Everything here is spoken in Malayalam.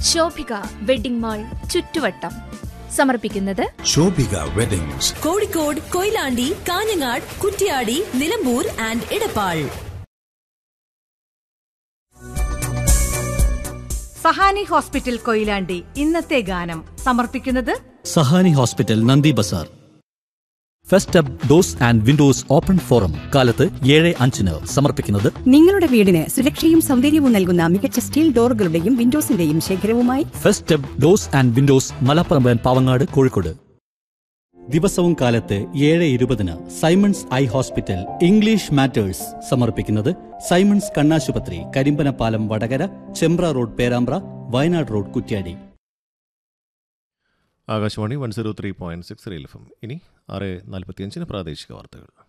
ശോഭിക വെഡിംഗ് മാൾ ചുറ്റുവട്ടം സമർപ്പിക്കുന്നത് Shobhika weddings Kozhikode Koyilandy Kanhangad Kuttiadi Nilambur and Edappal Sahani hospital Koyilandy ഇന്നത്തെ ഗാനം സമർപ്പിക്കുന്നത് Sahani hospital Nandi Bazar first up doors and windows open forum കാലത്ത് ഏഴ് അഞ്ചിന് സമർപ്പിക്കുന്നത് നിങ്ങളുടെ വീടിന് സുരക്ഷയും സൗന്ദര്യവും നൽകുന്ന മികച്ച സ്റ്റീൽ ഡോറുകളുടെയും വിൻഡോസിന്റെയും ശേഖരവുമായി first up doors and windows മലപ്പുറമ്പൻ പാവങ്ങാട് കോഴിക്കോട് ദിവസവും കാലത്ത് ഏഴ് ഇരുപതിന് Simons eye hospital English matters സമർപ്പിക്കുന്നത് സൈമൺസ് കണ്ണാശുപത്രി Karimbanapalam Vadakara Chembra road Perambra Wayanad road Kuttiadi Akashvani one zero three point six F M ഇനി ആറ് നാൽപ്പത്തിയഞ്ചിന് പ്രാദേശിക വാർത്തകൾ